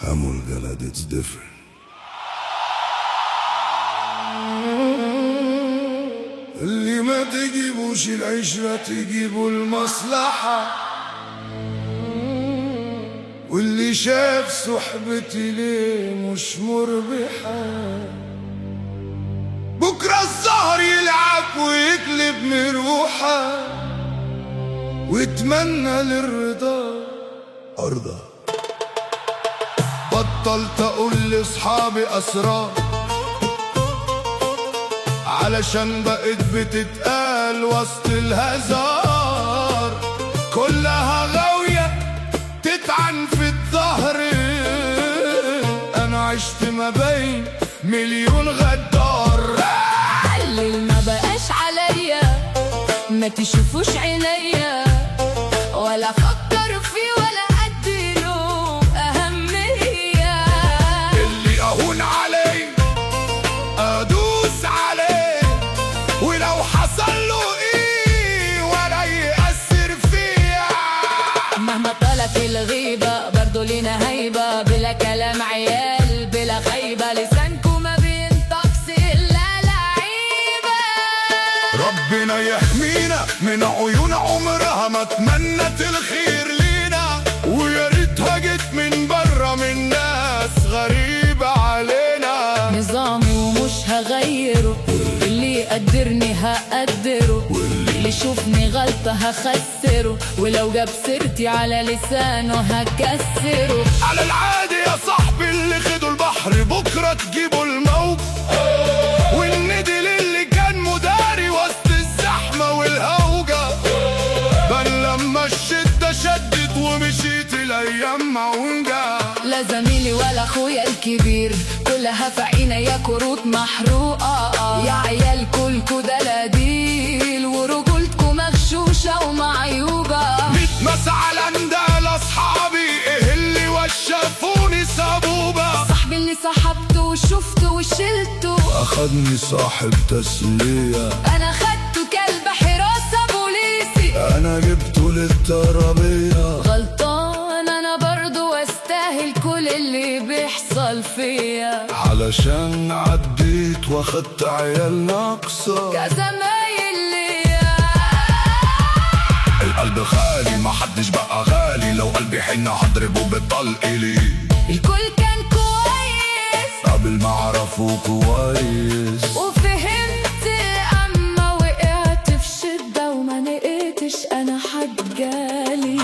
Amul Galad, it's different. اللي ما تجيبوش العشرة تجيبوا المصلحة واللي شاف صحبتي ليه مش مربحة بكرة الزهر يلعب ويقلب مروحة واتمنى للرضا أرضى بطلت أقول لأصحابي أسرار علشان بقت بتتقال وسط الهزار كلها غاوية تتعن في الظهر أنا عشت ما بين مليون غدار اللي ما بقاش عليا ما تشوفوش عينيا ولا افكر فيه ولا اديله اهميه اللي أهون عليه أدوس عليه ولو حصل له إيه ولا يأثر فيا مهما طالت الغيبه برضه لينا هيبه بلا كلام عيال بلا خيبه لسانكم ما بينطقش الا لعيبه ربنا يحمينا من عيون عمرها ما تمنت الخير لينا ويا ريتها جت من بره من ناس غريبة علينا نظامي ومش هغيره اللي يقدرني هقدره اللي يشوفني غلطة هخسره ولو جاب سيرتي على لسانه هكسره على العادي يا صاحبي اللي خدوا البحر بكرة تجيبوا الموج والندي للي كان مداري وسط الزحمة والهوجة بل لما الشدة شدت ومشيت الأيام معوجة لا زميلي ولا اخويا الكبير كلها في عيني يا كروت محروقة يا عيال كلكوا دلاديل ورجولتكوا مغشوشة ومعيوبة متمس على اندال اصحابي ايه اللي وشافوني سبوبة صاحبي اللي سحبته وشفته وشلته اخدني صاحب تسلية انا خدته كلب حراسة بوليسي انا جبته للترابية غلطان انا برضو واستاهل كل اللي بيحصل فيا علشان عديت واخدت عيال ناقصة كزمايل ليا القلب خالي ما حدش بقى غالي لو قلبي حن هضربه بالطلق لي الكل كان كويس قبل ما اعرفه كويس وفهمت اما وقعت في شدة وما لقيتش انا حد جالي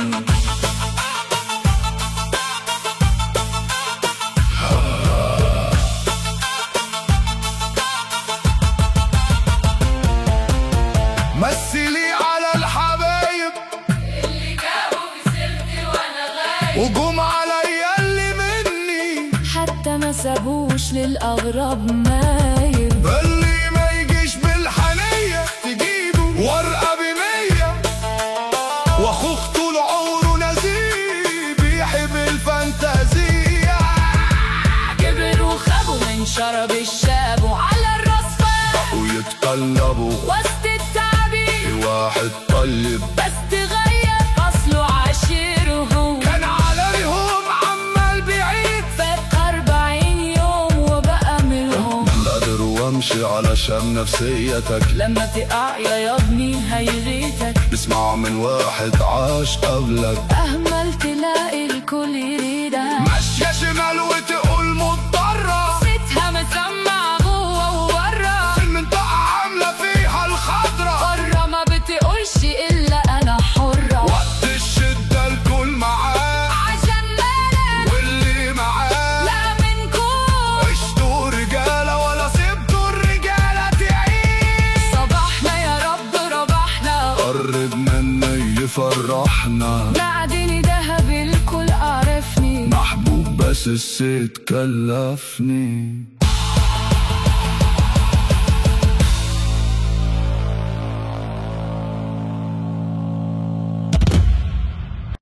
مثلي على الحبايب اللي جابوا بسيرتي وانا غايب وجم عليا اللي مني حتى ما سابوش للاغراب مايب اللي ما يجيش بالحنية تجيبه ورقة بمية واخوك طول عمره نزيه بيحب الفانتازية كبر وخابوا من شرب الشاب وعلى الراس فاق ويتقلبوا وسط التعبير واحد طيب بس تغير اصله عشيره كان عليهم عمال بيعيد فات أربعين يوم وبقى منهم قادر وامشي علشان نفسيتك لما تقع يا يابني هيغيتك نسمع من واحد عاش قبلك أهمل تلاقي الكل يريدك ماشية شمال وتقول مضطرة ستها مسمع جوه وبره في المنطقة عاملة فيها الخضرة بره ما بتقولش إلا أنا حرة وقت الشدة الكل معاه عشان مالك واللي معاه لا منكم عشتوا رجالة ولا سبتوا الرجالة تعيش صباحنا يا رب ربحنا قرب منا يفرحنا معدني دهب الكل عرفني محبوب بس الست كلفني